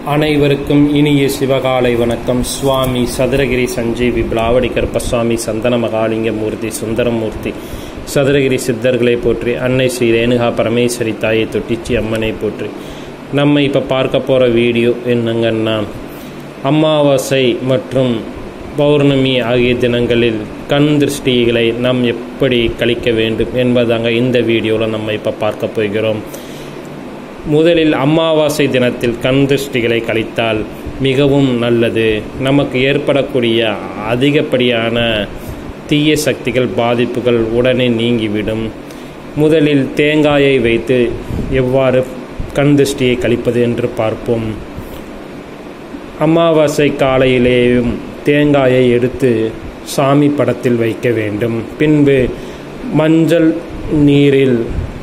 அனைவருக்கும் இனிய சிவகாலை வணக்கம் சுவாமி சதுரகிரி சஞ்சீவி பிளாவடி கருப்பசுவாமி சந்தன மகாலிங்க மூர்த்தி சுந்தரமூர்த்தி சதுரகிரி சித்தர்களை போற்றி அன்னை ஸ்ரீ ரேணுகா பரமேஸ்வரி தாயை தொட்டிச்சி அம்மனை போற்றி நம்ம இப்போ பார்க்க போகிற வீடியோ என்னங்கன்னா அமாவாசை மற்றும் பௌர்ணமி ஆகிய தினங்களில் கண் திருஷ்டிகளை நாம் எப்படி கழிக்க வேண்டும் என்பதாங்க இந்த வீடியோவில் நம்ம இப்போ பார்க்க போகிறோம் முதலில் அமாவாசை தினத்தில் கண் திருஷ்டிகளை கழித்தால் மிகவும் நல்லது நமக்கு ஏற்படக்கூடிய அதிகப்படியான தீய சக்திகள் பாதிப்புகள் உடனே நீங்கிவிடும் முதலில் தேங்காயை வைத்து எவ்வாறு கண் திருஷ்டியை கழிப்பது என்று பார்ப்போம் அமாவாசை காலையிலேயும் தேங்காயை எடுத்து சாமி படத்தில் வைக்க வேண்டும் பின்பு மஞ்சள் நீரில்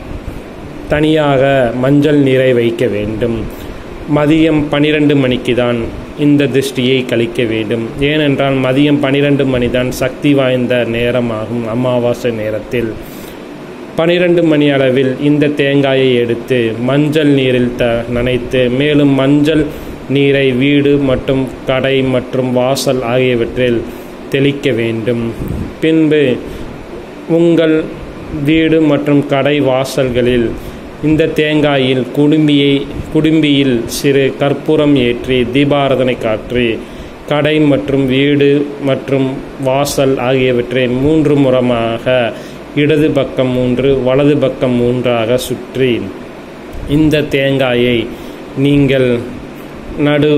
தனியாக மஞ்சள் நீரை வைக்க வேண்டும் மதியம் பனிரெண்டு மணிக்கு தான் இந்த திருஷ்டியை கழிக்க வேண்டும் ஏனென்றால் மதியம் பனிரெண்டு மணி தான் சக்தி வாய்ந்த நேரமாகும் அமாவாசை நேரத்தில் பனிரெண்டு மணி அளவில் இந்த தேங்காயை எடுத்து மஞ்சள் நீரில் த நனைத்து மேலும் மஞ்சள் நீரை வீடு மற்றும் கடை மற்றும் வாசல் ஆகியவற்றில் தெளிக்க வேண்டும் பின்பு உங்கள் வீடு மற்றும் கடை வாசல்களில் இந்த தேங்காயில் குடும்பியை குடும்பியில் சிறு கற்பூரம் ஏற்றி தீபாரதனை காற்றி கடை மற்றும் வீடு மற்றும் வாசல் ஆகியவற்றை மூன்று முறமாக இடது பக்கம் மூன்று வலது பக்கம் மூன்றாக சுற்றி இந்த தேங்காயை நீங்கள் நடு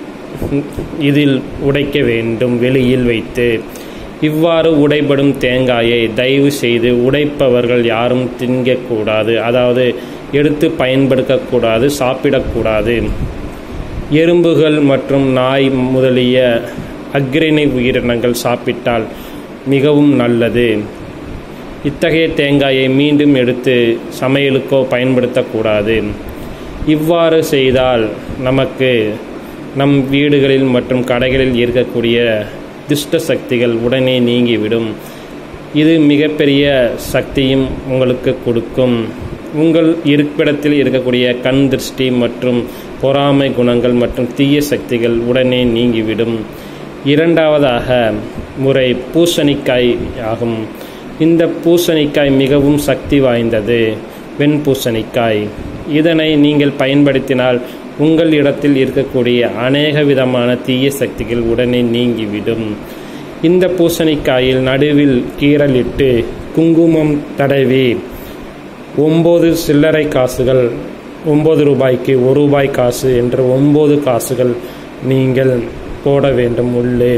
இதில் உடைக்க வேண்டும் வெளியில் வைத்து இவ்வாறு உடைபடும் தேங்காயை தயவு செய்து உடைப்பவர்கள் யாரும் திங்கக்கூடாது அதாவது எடுத்து பயன்படுத்தக்கூடாது சாப்பிடக்கூடாது எறும்புகள் மற்றும் நாய் முதலிய அக்ரிணை உயிரினங்கள் சாப்பிட்டால் மிகவும் நல்லது இத்தகைய தேங்காயை மீண்டும் எடுத்து சமையலுக்கோ பயன்படுத்தக்கூடாது இவ்வாறு செய்தால் நமக்கு நம் வீடுகளில் மற்றும் கடைகளில் இருக்கக்கூடிய துஷ்ட சக்திகள் உடனே நீங்கிவிடும் இது மிகப்பெரிய சக்தியும் உங்களுக்கு கொடுக்கும் உங்கள் இருப்பிடத்தில் இருக்கக்கூடிய கண் திருஷ்டி மற்றும் பொறாமை குணங்கள் மற்றும் தீய சக்திகள் உடனே நீங்கிவிடும் இரண்டாவதாக முறை பூசணிக்காய் ஆகும் இந்த பூசணிக்காய் மிகவும் சக்தி வாய்ந்தது வெண் பூசணிக்காய் இதனை நீங்கள் பயன்படுத்தினால் உங்கள் இடத்தில் இருக்கக்கூடிய அநேக விதமான தீய சக்திகள் உடனே நீங்கிவிடும் இந்த பூசணிக்காயில் நடுவில் கீரலிட்டு குங்குமம் தடவி ஒம்பது சில்லறை காசுகள் ஒம்பது ரூபாய்க்கு ஒரு ரூபாய் காசு என்று ஒம்பது காசுகள் நீங்கள் போட வேண்டும் உள்ளே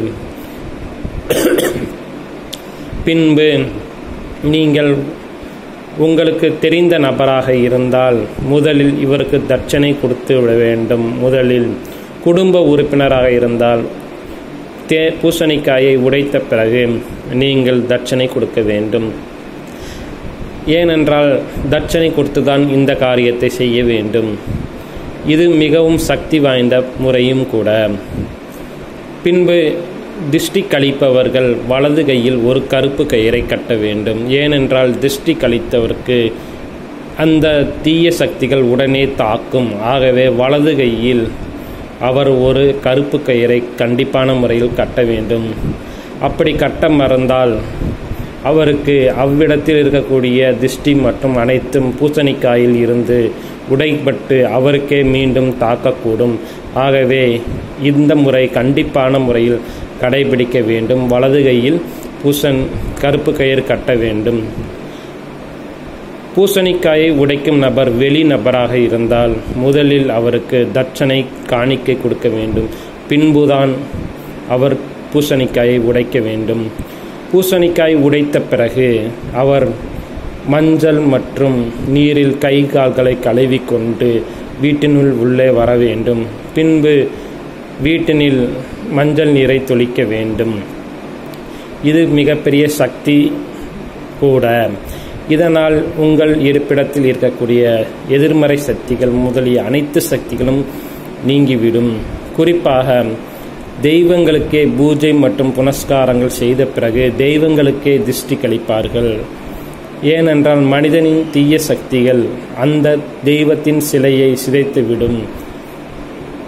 பின்பு நீங்கள் உங்களுக்கு தெரிந்த நபராக இருந்தால் முதலில் இவருக்கு தட்சணை கொடுத்து விட வேண்டும் முதலில் குடும்ப உறுப்பினராக இருந்தால் தே பூசணிக்காயை உடைத்த பிறகு நீங்கள் தட்சணை கொடுக்க வேண்டும் ஏனென்றால் தட்சணை கொடுத்துதான் இந்த காரியத்தை செய்ய வேண்டும் இது மிகவும் சக்தி வாய்ந்த முறையும் கூட பின்பு திருஷ்டி கழிப்பவர்கள் வலது கையில் ஒரு கருப்பு கயிறை கட்ட வேண்டும் ஏனென்றால் திருஷ்டி கழித்தவருக்கு அந்த தீய சக்திகள் உடனே தாக்கும் ஆகவே வலது கையில் அவர் ஒரு கருப்பு கயிறை கண்டிப்பான முறையில் கட்ட வேண்டும் அப்படி கட்ட மறந்தால் அவருக்கு அவ்விடத்தில் இருக்கக்கூடிய திருஷ்டி மற்றும் அனைத்தும் பூசணிக்காயில் இருந்து உடைப்பட்டு அவருக்கே மீண்டும் தாக்கக்கூடும் ஆகவே இந்த முறை கண்டிப்பான முறையில் கடைபிடிக்க வேண்டும் வலது கையில் பூசன் கருப்பு கயிறு கட்ட வேண்டும் பூசணிக்காயை உடைக்கும் நபர் வெளி நபராக இருந்தால் முதலில் அவருக்கு தட்சணை காணிக்கை கொடுக்க வேண்டும் பின்புதான் அவர் பூசணிக்காயை உடைக்க வேண்டும் பூசணிக்காய் உடைத்த பிறகு அவர் மஞ்சள் மற்றும் நீரில் கை கால்களை கழுவிக்கொண்டு வீட்டினுள் உள்ளே வர வேண்டும் பின்பு வீட்டினில் மஞ்சள் நீரை தொளிக்க வேண்டும் இது மிகப்பெரிய சக்தி கூட இதனால் உங்கள் இருப்பிடத்தில் இருக்கக்கூடிய எதிர்மறை சக்திகள் முதலிய அனைத்து சக்திகளும் நீங்கிவிடும் குறிப்பாக தெய்வங்களுக்கே பூஜை மற்றும் புனஸ்காரங்கள் செய்த பிறகு தெய்வங்களுக்கே திருஷ்டி கழிப்பார்கள் ஏனென்றால் மனிதனின் தீய சக்திகள் அந்த தெய்வத்தின் சிலையை சிதைத்துவிடும்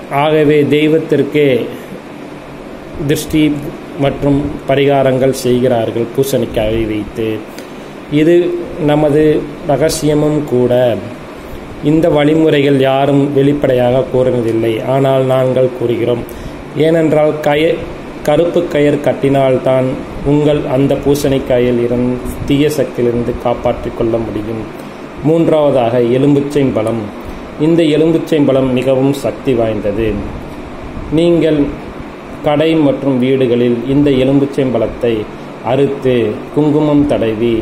ஆகவே தெய்வத்திற்கே திருஷ்டி மற்றும் பரிகாரங்கள் செய்கிறார்கள் பூசணிக்காயை வைத்து இது நமது ரகசியமும் கூட இந்த வழிமுறைகள் யாரும் வெளிப்படையாக கூறினதில்லை ஆனால் நாங்கள் கூறுகிறோம் ஏனென்றால் கய கருப்பு கயர் கட்டினால்தான் உங்கள் அந்த பூசணிக்காயில் இருந்து தீய சக்தியிலிருந்து காப்பாற்றிக் கொள்ள முடியும் மூன்றாவதாக எலும்புச்சை பலம் இந்த எலும்புச்சை பலம் மிகவும் சக்தி வாய்ந்தது நீங்கள் கடை மற்றும் வீடுகளில் இந்த எலும்புச்சை பலத்தை அறுத்து குங்குமம் தடவி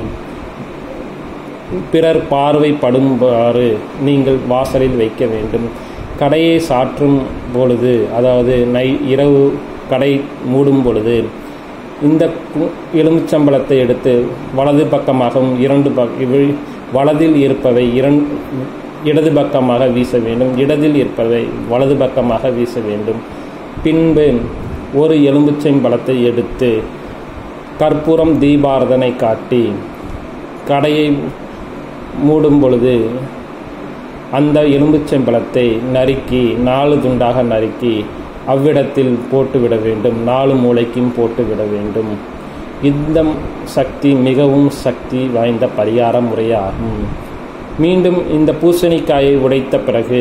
பிறர் பார்வைப்படும்பாறு நீங்கள் வாசலில் வைக்க வேண்டும் கடையை சாற்றும் பொழுது அதாவது நை இரவு கடை மூடும் பொழுது இந்த எலுமிச்சம்பழத்தை எடுத்து வலது பக்கமாகவும் இரண்டு பக்க வலதில் இருப்பவை இரண் இடது பக்கமாக வீச வேண்டும் இடதில் இருப்பவை வலது பக்கமாக வீச வேண்டும் பின்பு ஒரு எலும்புச்சம் பழத்தை எடுத்து கற்பூரம் தீபாரதனை காட்டி கடையை மூடும் பொழுது அந்த எலும்புச்சம்பழத்தை நறுக்கி நாலு துண்டாக நறுக்கி அவ்விடத்தில் போட்டுவிட வேண்டும் நாலு மூளைக்கும் போட்டுவிட வேண்டும் இந்த சக்தி மிகவும் சக்தி வாய்ந்த பரிகார முறையாகும் மீண்டும் இந்த பூசணிக்காயை உடைத்த பிறகு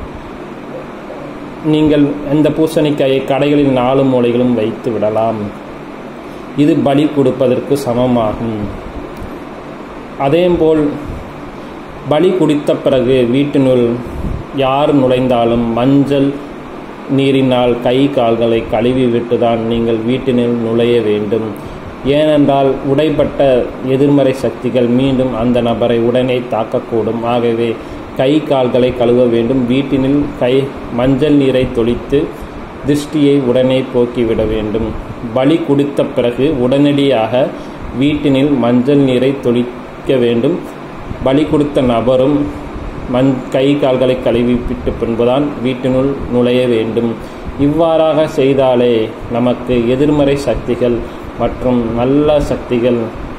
நீங்கள் இந்த பூசணிக்காயை கடைகளில் நாலு மூலைகளும் வைத்து விடலாம் இது பலி கொடுப்பதற்கு சமமாகும் அதேபோல் பலி குடித்த பிறகு வீட்டினுள் யார் நுழைந்தாலும் மஞ்சள் நீரினால் கை கால்களை கழுவி விட்டுதான் நீங்கள் வீட்டினுள் நுழைய வேண்டும் ஏனென்றால் உடைப்பட்ட எதிர்மறை சக்திகள் மீண்டும் அந்த நபரை உடனே தாக்கக்கூடும் ஆகவே கை கால்களை கழுவ வேண்டும் வீட்டினில் கை மஞ்சள் நீரை தொளித்து திருஷ்டியை உடனே போக்கிவிட வேண்டும் பலி குடித்த பிறகு உடனடியாக வீட்டினில் மஞ்சள் நீரை தொளிக்க வேண்டும் பலி கொடுத்த நபரும் மண் கை கால்களை கழுவிவிட்டு பின்புதான் வீட்டினுள் நுழைய வேண்டும் இவ்வாறாக செய்தாலே நமக்கு எதிர்மறை சக்திகள் மற்றும் நல்ல சக்திகள்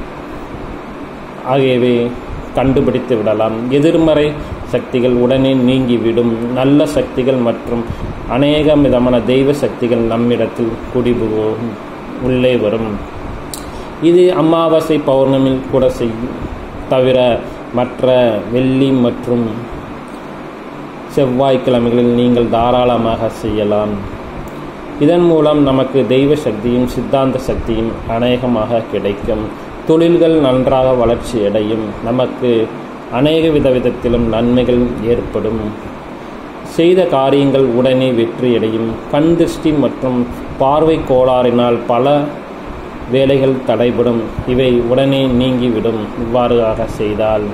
ஆகியவை கண்டுபிடித்து விடலாம் எதிர்மறை சக்திகள் உடனே நீங்கிவிடும் நல்ல சக்திகள் மற்றும் அநேக விதமான தெய்வ சக்திகள் நம்மிடத்தில் குடிபுகும் உள்ளே வரும் இது அமாவாசை பௌர்ணமியில் கூட செய்யும் தவிர மற்ற வெள்ளி மற்றும் செவ்வாய்க்கிழமைகளில் நீங்கள் தாராளமாக செய்யலாம் இதன் மூலம் நமக்கு தெய்வ சக்தியும் சித்தாந்த சக்தியும் அநேகமாக கிடைக்கும் தொழில்கள் நன்றாக வளர்ச்சி அடையும் நமக்கு அநேக வித விதத்திலும் நன்மைகள் ஏற்படும் செய்த காரியங்கள் உடனே வெற்றியடையும் கண் திருஷ்டி மற்றும் பார்வை கோளாறினால் பல வேலைகள் தடைபடும் இவை உடனே நீங்கிவிடும் இவ்வாறாக செய்தால்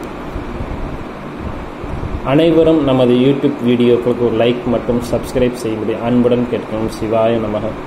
அனைவரும் நமது யூடியூப் வீடியோக்களுக்கு ஒரு லைக் மற்றும் சப்ஸ்கிரைப் செய்யும்படி அன்புடன் கேட்கிறோம் சிவாய நமக